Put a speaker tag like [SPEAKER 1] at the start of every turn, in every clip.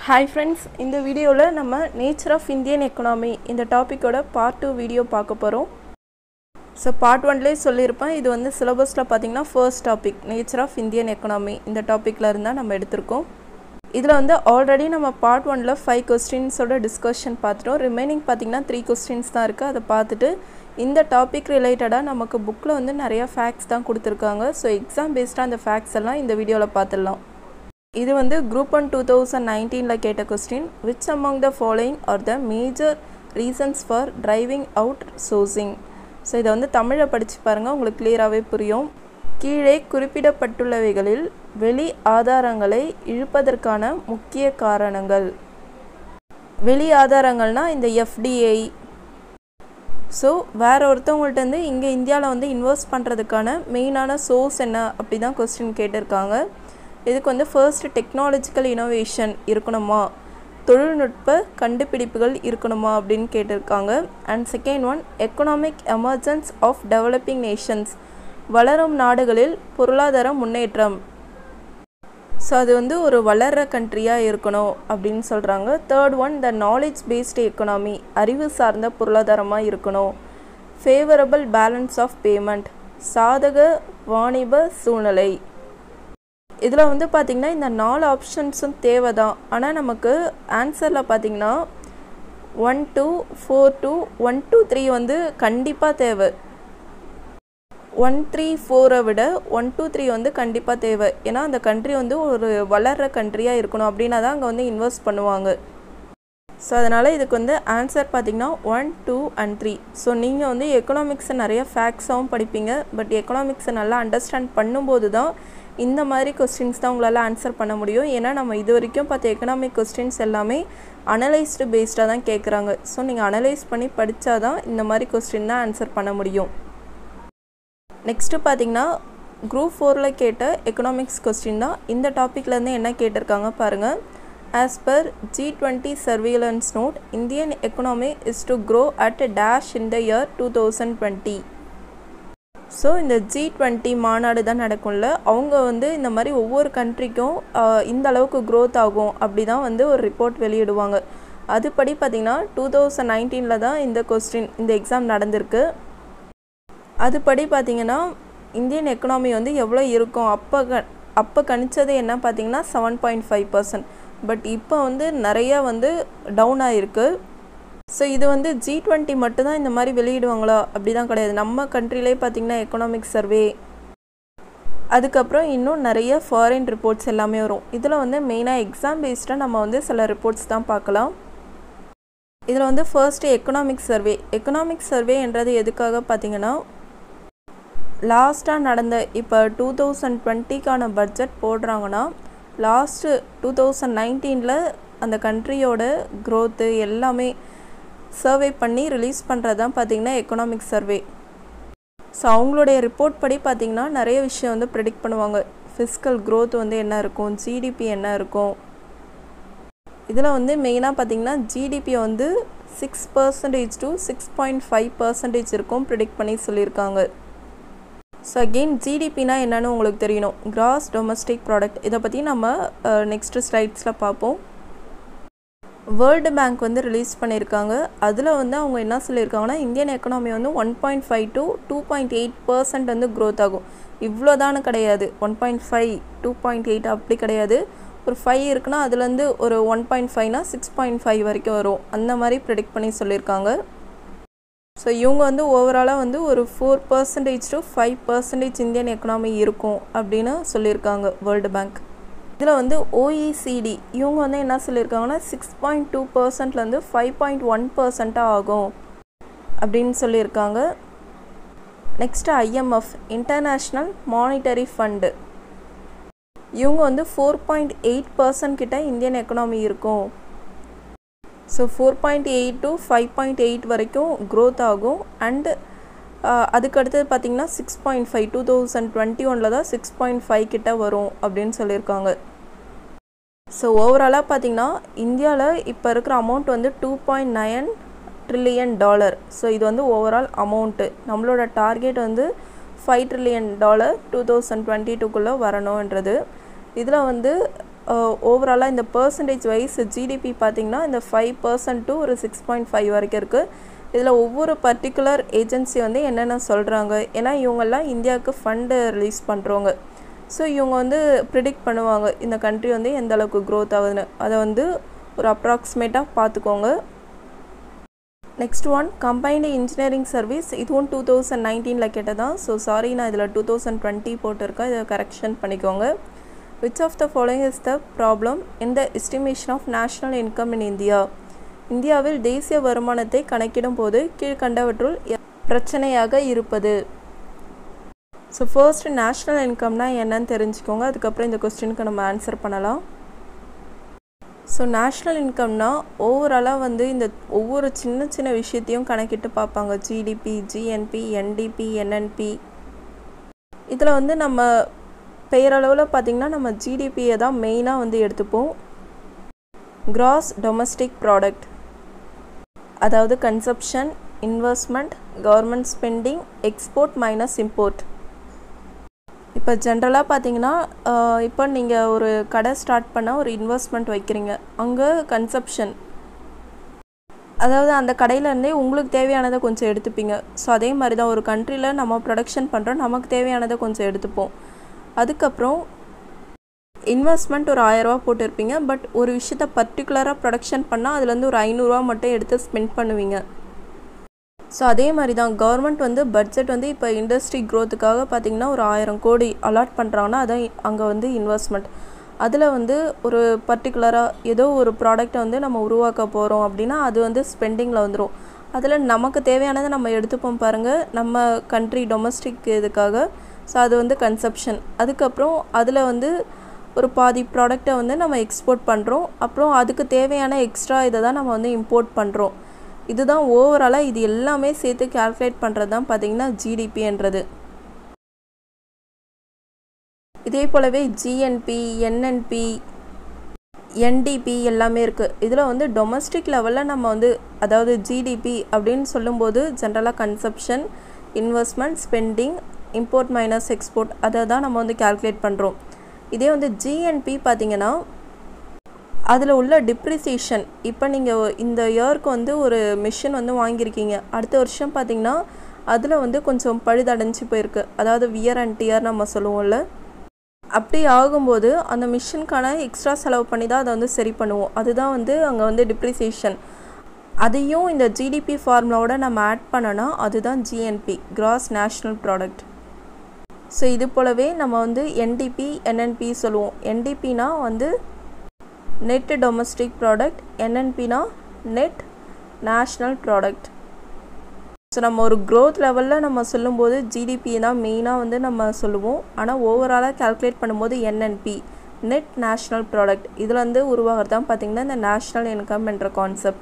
[SPEAKER 1] hi friends இந்த வீடியோவில் நம்ம நேச்சர் ஆஃப் இந்தியன் எக்கனாமி இந்த டாப்பிக்கோட பார்ட் டூ வீடியோ பார்க்க போகிறோம் ஸோ பார்ட் ஒன்லேயே சொல்லியிருப்பேன் இது வந்து சிலபஸில் பார்த்தீங்கன்னா first topic nature of Indian economy இந்த டாப்பிக்கில் இருந்தால் நம்ம எடுத்திருக்கோம் இதில் வந்து ஆல்ரெடி நம்ம பார்ட் ஒனில் ஃபைவ் கொஸ்டின்ஸோட டிஸ்கஷன் பார்த்துட்டோம் ரிமைனிங் பார்த்தீங்கன்னா த்ரீ கொஸ்டின்ஸ் தான் இருக்குது அதை பார்த்துட்டு இந்த டாபிக் ரிலேட்டடாக நமக்கு புக்கில் வந்து நிறையா ஃபேக்ட்ஸ் தான் கொடுத்துருக்காங்க ஸோ எக்ஸாம் பேஸ்டாக அந்த ஃபேக்ட்ஸ் எல்லாம் இந்த வீடியோவில் பார்த்துடலாம் இது வந்து குரூப் ஒன் டூ தௌசண்ட் நைன்டீனில் கேட்ட question which among the following are the major reasons for driving outsourcing so இதை வந்து தமிழை படித்து பாருங்கள் உங்களுக்கு கிளியராகவே புரியும் கீழே குறிப்பிடப்பட்டுள்ளவைகளில் வெளி ஆதாரங்களை இழுப்பதற்கான முக்கிய காரணங்கள் வெளி ஆதாரங்கள்னால் இந்த எஃப்டிஐ ஸோ வேற ஒருத்தவங்கள்ட்ட இங்கே இந்தியாவில் வந்து இன்வெஸ்ட் பண்ணுறதுக்கான மெயினான சோர்ஸ் என்ன அப்படி தான் கொஸ்டின் கேட்டிருக்காங்க இதுக்கு வந்து ஃபர்ஸ்ட் டெக்னாலஜிக்கல் இனோவேஷன் இருக்கணுமா தொழில்நுட்ப கண்டுபிடிப்புகள் இருக்கணுமா அப்படின்னு கேட்டிருக்காங்க and second one economic emergence of developing nations வளரும் நாடுகளில் பொருளாதார முன்னேற்றம் ஸோ அது வந்து ஒரு வளர்கிற கண்ட்ரியாக இருக்கணும் அப்படின்னு சொல்கிறாங்க third one the knowledge based economy அறிவு சார்ந்த பொருளாதாரமாக இருக்கணும் ஃபேவரபிள் பேலன்ஸ் ஆஃப் பேமெண்ட் சாதக வாணிப சூழ்நிலை இதில் வந்து பார்த்திங்கன்னா இந்த நாலு ஆப்ஷன்ஸும் தேவை தான் ஆனால் நமக்கு ஆன்சரில் பார்த்திங்கன்னா one two four two one two three வந்து கண்டிப்பாக தேவை ஒன் த்ரீ ஃபோரை விட ஒன் டூ த்ரீ வந்து கண்டிப்பாக தேவை ஏன்னா அந்த கண்ட்ரி வந்து ஒரு வளர்கிற கண்ட்ரியாக இருக்கணும் அப்படின்னா தான் அங்கே வந்து இன்வெஸ்ட் பண்ணுவாங்க ஸோ அதனால் இதுக்கு வந்து ஆன்சர் பார்த்திங்கன்னா one two and three so நீங்கள் வந்து எக்கனாமிக்ஸை நிறைய ஃபேக்ட்ஸாகவும் படிப்பீங்க பட் எக்கனாமிக்ஸை நல்லா அண்டர்ஸ்டாண்ட் பண்ணும்போது தான் இந்த மாதிரி கொஸ்டின்ஸ் தான் உங்களால் ஆன்சர் பண்ண முடியும் ஏன்னா நம்ம இது வரைக்கும் பார்த்த எக்கனாமிக் கொஸ்டின்ஸ் எல்லாமே அனலைஸ்டு பேஸ்டாக தான் கேட்குறாங்க ஸோ நீங்கள் அனலைஸ் பண்ணி படித்தா தான் இந்த மாதிரி கொஸ்டின் தான் ஆன்சர் பண்ண முடியும் நெக்ஸ்ட்டு பார்த்தீங்கன்னா குரூப் ஃபோரில் கேட்ட எக்கனாமிக்ஸ் கொஸ்டின் தான் இந்த டாப்பிக்லேருந்து என்ன கேட்டிருக்காங்க பாருங்கள் as per G twenty surveillance note Indian economy is to grow at dash in the year two thousand twenty so இந்த ஜி டுவெண்ட்டி மாநாடு தான் நடக்கும்ல அவங்க வந்து இந்த மாதிரி ஒவ்வொரு கண்ட்ரிக்கும் இந்த அளவுக்கு க்ரோத் ஆகும் அப்படி தான் வந்து ஒரு ரிப்போர்ட் வெளியிடுவாங்க அதுபடி பார்த்திங்கன்னா டூ தௌசண்ட் நைன்டீனில் தான் இந்த கொஸ்டின் இந்த எக்ஸாம் நடந்திருக்கு அதுபடி பார்த்திங்கன்னா இந்தியன் எக்கனாமி வந்து எவ்வளோ இருக்கும் அப்போ க அப்போ கணிச்சது என்ன பார்த்திங்கன்னா seven point five percent but இப்போ வந்து நிறையா வந்து டவுன் ஆகிருக்கு ஸோ இது வந்து ஜி டுவெண்ட்டி மட்டும்தான் இந்த மாதிரி வெளியிடுவாங்களா அப்படி தான் கிடையாது நம்ம கண்ட்ரிலே பார்த்திங்கன்னா எக்கனாமிக் சர்வே அதுக்கப்புறம் இன்னும் நிறைய ஃபாரின் ரிப்போர்ட்ஸ் எல்லாமே வரும் இதில் வந்து மெயினாக எக்ஸாம் பேஸ்டாக நம்ம வந்து சில ரிப்போர்ட்ஸ் தான் பார்க்கலாம் இதில் வந்து ஃபர்ஸ்ட்டு எக்கனாமிக் சர்வே எக்கனாமிக் சர்வேன்றது எதுக்காக பார்த்திங்கன்னா லாஸ்ட்டாக நடந்த இப்போ டூ தௌசண்ட் டுவெண்ட்டிக்கான பட்ஜெட் போடுறாங்கன்னா லாஸ்ட்டு டூ தௌசண்ட் நைன்டீனில் அந்த கண்ட்ரியோட க்ரோத்து எல்லாமே சர்வே பண்ணி ரிலீஸ் பண்ணுறது தான் பார்த்திங்கன்னா எக்கனாமிக் சர்வே ஸோ அவங்களுடைய ரிப்போர்ட் படி பார்த்திங்கன்னா நிறைய விஷயம் வந்து ப்ரெடிக்ட் பண்ணுவாங்க ஃபிஸ்கல் க்ரோத் வந்து என்ன இருக்கும் ஜிடிபி என்ன இருக்கும் இதில் வந்து மெயினாக பார்த்திங்கன்னா ஜிடிபியை வந்து six percentage to six point five percentage இருக்கும் ப்ரிடிக்ட் பண்ணி சொல்லியிருக்காங்க ஸோ அகெயின் ஜிடிபினா என்னன்னு உங்களுக்கு தெரியணும் கிராஸ் டொமஸ்டிக் ப்ராடக்ட் இதை பற்றி நம்ம நெக்ஸ்ட்டு ஸ்லைட்ஸில் பார்ப்போம் வேர்ல்டு பேங்க் வந்து ரிலீஸ் பண்ணியிருக்காங்க அதில் வந்து அவங்க என்ன சொல்லியிருக்காங்கன்னா இந்தியன் எக்கனாமி வந்து one point five to two point eight percent வந்து க்ரோத் ஆகும் இவ்வளோதானு கிடையாது one point five two point eight அப்படி கிடையாது ஒரு ஃபைவ் இருக்குன்னா அதுலேருந்து ஒரு ஒன் பாயிண்ட் ஃபைவ்னா சிக்ஸ் பாயிண்ட் ஃபைவ் வரைக்கும் வரும் அந்த மாதிரி ப்ரிடிக்ட் பண்ணி சொல்லியிருக்காங்க ஸோ இவங்க வந்து ஓவராலாக வந்து ஒரு four percentage to five percentage Indian economy இருக்கும் அப்படின்னு சொல்லியிருக்காங்க வேர்ல்டு பேங்க் இதில் வந்து ஓஇசிடி இவங்க வந்து என்ன சொல்லியிருக்காங்கன்னா சிக்ஸ் பாயிண்ட் டூ பர்சன்ட்லேருந்து ஃபைவ் பாயிண்ட் ஒன் பர்சண்ட்டாக ஆகும் அப்படின்னு சொல்லியிருக்காங்க next IMF International Monetary Fund இவங்க வந்து ஃபோர் பாயிண்ட் எயிட் பர்சன்ட் கிட்ட இந்தியன் எக்கனாமி இருக்கும் so four point eight to five point eight வரைக்கும் க்ரோத் ஆகும் அண்டு அதுக்கடுத்தது பார்த்திங்கன்னா six point five two thousand twenty ஒனில் தான் சிக்ஸ் பாயிண்ட் ஃபைவ் கிட்ட வரும் அப்படின்னு சொல்லியிருக்காங்க ஸோ ஓவராலாக பார்த்திங்கன்னா இந்தியாவில் இப்போ இருக்கிற அமௌண்ட் வந்து two point nine trillion dollar so இது வந்து ஓவரால் அமௌண்ட்டு நம்மளோட டார்கெட் வந்து five trillion dollar two thousand twenty டூக்குள்ளே வரணுன்றது இதில் வந்து ஓவராலாக இந்த பர்சன்டேஜ் வைஸ் ஜிடிபி பார்த்திங்கன்னா இந்த ஃபைவ் பர்சன்ட் டு ஒரு சிக்ஸ் பாயிண்ட் ஃபைவ் வரைக்கும் இருக்குது இதில் ஒவ்வொரு பர்டிகுலர் ஏஜென்சி வந்து என்னென்ன சொல்கிறாங்க ஏன்னா இவங்கெல்லாம் இந்தியாவுக்கு ஃபண்டு ரிலீஸ் பண்ணுறவங்க ஸோ இவங்க வந்து ப்ரிடிக்ட் பண்ணுவாங்க இந்த கண்ட்ரி வந்து எந்த அளவுக்கு க்ரோத் ஆகுதுன்னு அதை வந்து ஒரு அப்ராக்சிமேட்டாக பார்த்துக்கோங்க next one combined engineering service இதுவும் டூ தௌசண்ட் நைன்டீனில் கேட்டதான் ஸோ சாரி நான் இதில் டூ தௌசண்ட் டுவெண்ட்டி போட்டிருக்கேன் இதை கரெக்ஷன் பண்ணிக்கோங்க which of the following is the problem in the estimation of national income in India இந்தியாவில் தேசிய வருமானத்தை கணக்கிடும் போது கீழ்கண்டவற்றுள் பிரச்சனையாக இருப்பது ஸோ ஃபர்ஸ்ட் நேஷ்னல் இன்கம்னா என்னன்னு தெரிஞ்சுக்கோங்க அதுக்கப்புறம் இந்த கொஸ்டினுக்கு நம்ம ஆன்சர் பண்ணலாம் ஸோ நேஷ்னல் இன்கம்னா ஓவராலாக வந்து இந்த ஒவ்வொரு சின்ன சின்ன விஷயத்தையும் கணக்கிட்டு பார்ப்பாங்க ஜிடிபி ஜிஎன்பி என்டிபி என்என்பி இதில் வந்து நம்ம பெயரளவில் பார்த்திங்கன்னா நம்ம ஜிடிபியை தான் மெயினாக வந்து எடுத்துப்போம் கிராஸ் டொமஸ்டிக் ப்ராடக்ட் அதாவது consumption investment government spending export minus import இப்போ ஜென்ரலாக பார்த்தீங்கன்னா இப்போ நீங்கள் ஒரு கடை ஸ்டார்ட் பண்ணால் ஒரு இன்வெஸ்ட்மெண்ட் வைக்கிறீங்க அங்கே கன்சப்ஷன் அதாவது அந்த கடையிலேருந்தே உங்களுக்கு தேவையானதை கொஞ்சம் எடுத்துப்பீங்க ஸோ அதே மாதிரி தான் ஒரு கண்ட்ரியில் நம்ம ப்ரொடக்ஷன் பண்ணுறோம் நமக்கு தேவையானதை கொஞ்சம் எடுத்துப்போம் அதுக்கப்புறம் இன்வெஸ்ட்மெண்ட் ஒரு ஆயரூவா போட்டிருப்பீங்க பட் ஒரு விஷயத்த பர்டிகுலராக ப்ரொடக்ஷன் பண்ணால் அதுலேருந்து ஒரு ஐநூறுரூவா மட்டும் எடுத்து ஸ்பெண்ட் பண்ணுவீங்க ஸோ அதே மாதிரி தான் கவர்மெண்ட் வந்து பட்ஜெட் வந்து இப்போ இண்டஸ்ட்ரி க்ரோத்துக்காக பார்த்திங்கன்னா ஒரு ஆயிரம் கோடி அலாட் பண்ணுறாங்கன்னா அதான் அங்கே வந்து இன்வெஸ்ட்மெண்ட் அதில் வந்து ஒரு பர்டிகுலராக ஏதோ ஒரு ப்ராடக்டை வந்து நம்ம உருவாக்க போகிறோம் அப்படின்னா அது வந்து ஸ்பெண்டிங்கில் வந்துடும் அதில் நமக்கு தேவையானதை நம்ம எடுத்துப்போம் பாருங்கள் நம்ம கண்ட்ரி டொமஸ்டிக் இதுக்காக ஸோ அது வந்து கன்சப்ஷன் அதுக்கப்புறம் அதில் வந்து ஒரு பாதி ப்ராடக்டை வந்து நம்ம எக்ஸ்போர்ட் பண்ணுறோம் அப்புறம் அதுக்கு தேவையான எக்ஸ்ட்ரா இதை தான் நம்ம வந்து இம்போர்ட் பண்ணுறோம் இதுதான் ஓவராலாக இது எல்லாமே சேர்த்து கால்குலேட் பண்ணுறது தான் பார்த்திங்கன்னா ஜிடிபின்றது இதே போலவே ஜிஎன்பி என்என்பி என்டிபி எல்லாமே இருக்குது இதில் வந்து டொமஸ்டிக் லெவலில் நம்ம வந்து அதாவது ஜிடிபி அப்படின்னு சொல்லும்போது ஜென்ரலாக consumption investment spending import minus export அதை தான் நம்ம வந்து கால்குலேட் பண்ணுறோம் இதே வந்து ஜிஎன்பி பார்த்திங்கன்னா அதில் உள்ள டிப்ரிசியேஷன் இப்போ நீங்கள் இந்த இயருக்கு வந்து ஒரு மிஷின் வந்து வாங்கியிருக்கீங்க அடுத்த வருஷம் பார்த்திங்கன்னா அதில் வந்து கொஞ்சம் பழுதடைஞ்சு போயிருக்கு அதாவது வியர் அண்ட் டியர் நம்ம சொல்லுவோம்ல அப்படி ஆகும்போது அந்த மிஷினுக்கான எக்ஸ்ட்ரா செலவு பண்ணி தான் அதை வந்து சரி பண்ணுவோம் அதுதான் வந்து அங்கே வந்து டிப்ரிசியேஷன் அதையும் இந்த ஜிடிபி ஃபார்முலாவோட நம்ம ஆட் பண்ணோன்னா அதுதான் GNP gross national product so இது போலவே நம்ம வந்து என்டிபி என்என்பி சொல்லுவோம் என்டிபினா வந்து நெட் டொமஸ்டிக் ப்ராடக்ட் என்என்பினா நெட் நேஷ்னல் ப்ராடக்ட் ஸோ நம்ம ஒரு க்ரோத் லெவலில் நம்ம சொல்லும்போது ஜிடிபி தான் மெயினாக வந்து நம்ம சொல்லுவோம் ஆனால் ஓவராலாக கால்குலேட் பண்ணும்போது என்என்பி நெட் நேஷ்னல் ப்ராடக்ட் இதில் வந்து உருவாகிறது தான் பார்த்திங்கன்னா இந்த நேஷ்னல் இன்கம் என்ற concept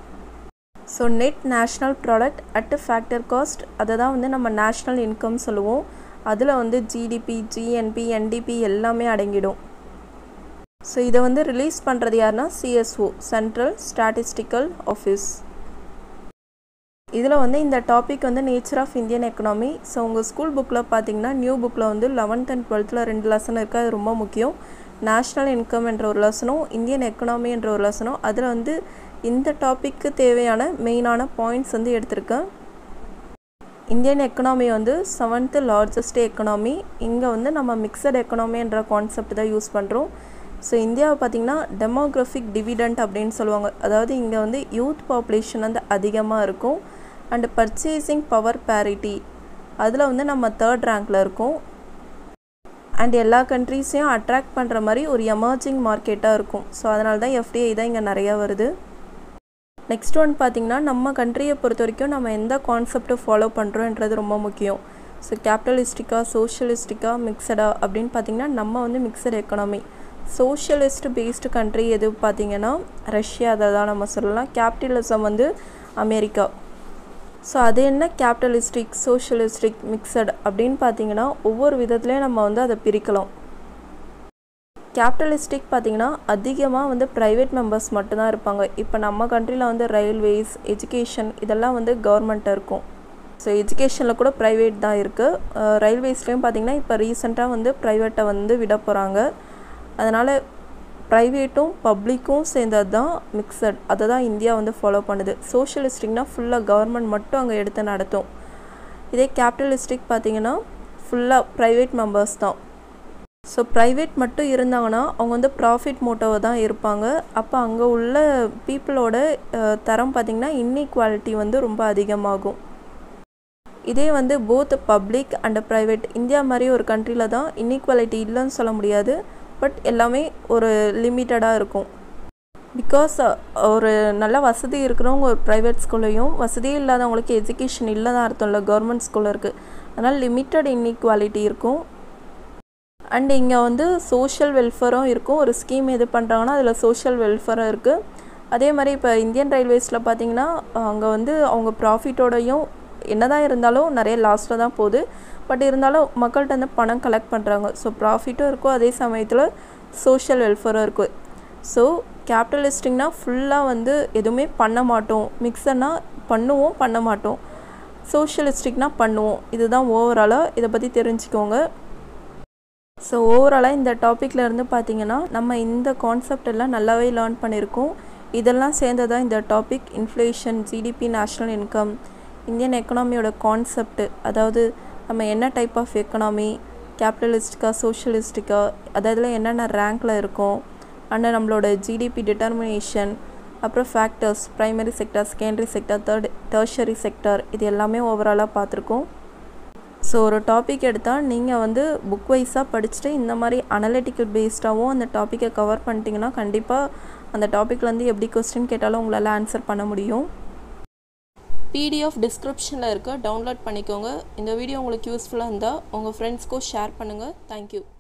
[SPEAKER 1] so net national product at factor cost அதை தான் வந்து நம்ம நேஷ்னல் இன்கம் சொல்லுவோம் அதில் வந்து ஜிடிபி ஜிஎன்பி என்டிபி எல்லாமே அடங்கிடும் ஸோ இதை வந்து ரிலீஸ் பண்ணுறது யாருன்னா சிஎஸ்ஓ சென்ட்ரல் ஸ்டாட்டிஸ்டிக்கல் ஆஃபீஸ் இதில் வந்து இந்த டாபிக் வந்து nature of Indian economy so உங்கள் ஸ்கூல் புக்கில் பார்த்தீங்கன்னா நியூ புக்கில் வந்து லெவன்த் அண்ட் டுவெல்த்தில் ரெண்டு லெசன் இருக்குது அது ரொம்ப முக்கியம் நேஷ்னல் இன்கம் என்ற ஒரு லெசனும் இந்தியன் எக்கனாமி என்ற ஒரு லெசனும் அதில் வந்து இந்த டாப்பிக்கு தேவையான மெயினான பாயிண்ட்ஸ் வந்து எடுத்திருக்கேன் இந்தியன் எக்கனாமி வந்து செவன்த்து லார்ஜஸ்ட் எக்கனாமி இங்கே வந்து நம்ம மிக்சட் எக்கனாமி என்ற கான்செப்ட் தான் யூஸ் பண்ணுறோம் ஸோ இந்தியாவை பார்த்திங்கன்னா டெமோக்ராஃபிக் டிவிடெண்ட் அப்படின்னு சொல்லுவாங்க அதாவது இங்கே வந்து யூத் பாப்புலேஷன் வந்து அதிகமாக இருக்கும் அண்டு பர்ச்சேசிங் பவர் பேரிட்டி அதில் வந்து நம்ம தேர்ட் ரேங்க்கில் இருக்கோம் அண்ட் எல்லா கண்ட்ரீஸையும் அட்ராக்ட் பண்ணுற மாதிரி ஒரு எமர்ஜிங் மார்க்கெட்டாக இருக்கும் ஸோ அதனால தான் எஃப்டிஐ தான் இங்கே நிறையா வருது நெக்ஸ்ட் ஒன் பார்த்திங்கன்னா நம்ம கண்ட்ரியை பொறுத்த வரைக்கும் நம்ம எந்த கான்செப்டை ஃபாலோ பண்ணுறோன்றது ரொம்ப முக்கியம் ஸோ கேபிட்டலிஸ்டிக்கா சோஷியலிஸ்டிக்கா மிக்சடா அப்படின்னு பார்த்திங்கன்னா நம்ம வந்து mixed economy socialist based country எது பார்த்திங்கன்னா ரஷ்யா அதை தான் நம்ம சொல்லலாம் கேபிட்டலிசம் வந்து அமெரிக்கா ஸோ அது என்ன கேபிட்டலிஸ்டிக் சோஷியலிஸ்டிக் மிக்சட் அப்படின்னு பார்த்தீங்கன்னா ஒவ்வொரு விதத்துலேயும் நம்ம வந்து அதை பிரிக்கலாம் கேபிட்டலிஸ்டிக் பார்த்திங்கன்னா அதிகமாக வந்து ப்ரைவேட் மெம்பர்ஸ் மட்டும்தான் இருப்பாங்க இப்போ நம்ம கண்ட்ரியில் வந்து ரயில்வேஸ் எஜுகேஷன் இதெல்லாம் வந்து கவர்மெண்ட் இருக்கும் ஸோ எஜுகேஷனில் கூட ப்ரைவேட் தான் இருக்குது ரயில்வேஸ்லேயும் பார்த்திங்கன்னா இப்போ ரீசெண்டாக வந்து ப்ரைவேட்டை வந்து விட போகிறாங்க அதனால் ப்ரைவேட்டும் பப்ளிக்கும் சேர்ந்தது தான் மிக்சட் அதை தான் இந்தியா வந்து ஃபாலோ பண்ணுது சோஷியலிஸ்டிக்னா ஃபுல்லாக கவர்மெண்ட் மட்டும் அங்கே எடுத்து நடத்தும் இதே கேபிட்டலிஸ்டிக் பார்த்தீங்கன்னா ஃபுல்லாக ப்ரைவேட் மெம்பர்ஸ் தான் ஸோ ப்ரைவேட் மட்டும் இருந்தாங்கன்னா அவங்க வந்து ப்ராஃபிட் மோட்டோவை தான் இருப்பாங்க அப்போ அங்கே உள்ள பீப்புளோட தரம் பார்த்திங்கன்னா இன்இக்வாலிட்டி வந்து ரொம்ப அதிகமாகும் இதே வந்து both public and private India மாதிரி ஒரு கண்ட்ரியில் தான் இன்இக்வாலிட்டி இல்லைன்னு சொல்ல முடியாது பட் எல்லாமே ஒரு லிமிட்டடாக இருக்கும் பிகாஸ் ஒரு நல்ல வசதி இருக்கிறவங்க ஒரு ப்ரைவேட் ஸ்கூல்லையும் வசதியே இல்லாதவங்களுக்கு எஜுகேஷன் இல்லை தான் அர்த்தம் இல்லை கவர்மெண்ட் ஸ்கூலில் இருக்குது அதனால் லிமிட்டட் இன்இக்வாலிட்டி இருக்கும் அண்ட் இங்கே வந்து சோஷியல் வெல்ஃபேரும் இருக்கும் ஒரு ஸ்கீம் எது பண்ணுறாங்கன்னா அதில் சோஷியல் வெல்ஃபேரும் இருக்குது அதே மாதிரி இப்போ இந்தியன் ரயில்வேஸில் பார்த்தீங்கன்னா அங்கே வந்து அவங்க ப்ராஃபிட்டோடையும் என்னதான் இருந்தாலும் நிறைய லாஸில் தான் போகுது பட் இருந்தாலும் மக்கள்கிட்ட வந்து பணம் கலெக்ட் பண்ணுறாங்க ஸோ ப்ராஃபிட்டும் இருக்கும் அதே சமயத்தில் சோஷியல் வெல்ஃபேரும் இருக்குது ஸோ கேபிட்டலிஸ்டிக்னா ஃபுல்லாக வந்து எதுவுமே பண்ண மாட்டோம் மிக்சர்னா பண்ணுவோம் பண்ண மாட்டோம் சோஷியலிஸ்டிக்னா பண்ணுவோம் இதுதான் ஓவராலாக இதை பற்றி தெரிஞ்சுக்கோங்க ஸோ ஓவராலாக இந்த டாப்பிக்கில் இருந்து பார்த்தீங்கன்னா நம்ம இந்த கான்செப்ட் எல்லாம் நல்லாவே லேர்ன் பண்ணியிருக்கோம் இதெல்லாம் சேர்ந்ததான் இந்த topic inflation GDP national income Indian எக்கனாமியோட கான்செப்ட் அதாவது நம்ம என்ன டைப் ஆஃப் எக்கனாமி கேபிட்டலிஸ்டிக்கா சோஷியலிஸ்டிக்கா அதாவது என்னென்ன ரேங்க்கில் இருக்கும் அண்ட் நம்மளோட ஜிடிபி டிட்டர்மினேஷன் அப்புறம் factors primary sector secondary sector third tertiary sector இது எல்லாமே ஓவராலாக பார்த்துருக்கோம் ஸோ ஒரு டாபிக் எடுத்தால் நீங்கள் வந்து புக் வைஸாக படிச்சுட்டு இந்த மாதிரி அனலிட்டிக்கல் பேஸ்டாகவும் அந்த டாப்பிக்கை கவர் பண்ணிட்டீங்கன்னா கண்டிப்பாக அந்த டாப்பிக்லேருந்து எப்படி கொஸ்டின் கேட்டாலும் உங்களால் ஆன்சர் பண்ண முடியும் பிடிஎஃப் டிஸ்கிரிப்ஷனில் இருக்க டவுன்லோட் பண்ணிக்கோங்க இந்த வீடியோ உங்களுக்கு யூஸ்ஃபுல்லாக இருந்தால் உங்கள் ஃப்ரெண்ட்ஸ்க்கும் ஷேர் பண்ணுங்கள் தேங்க்யூ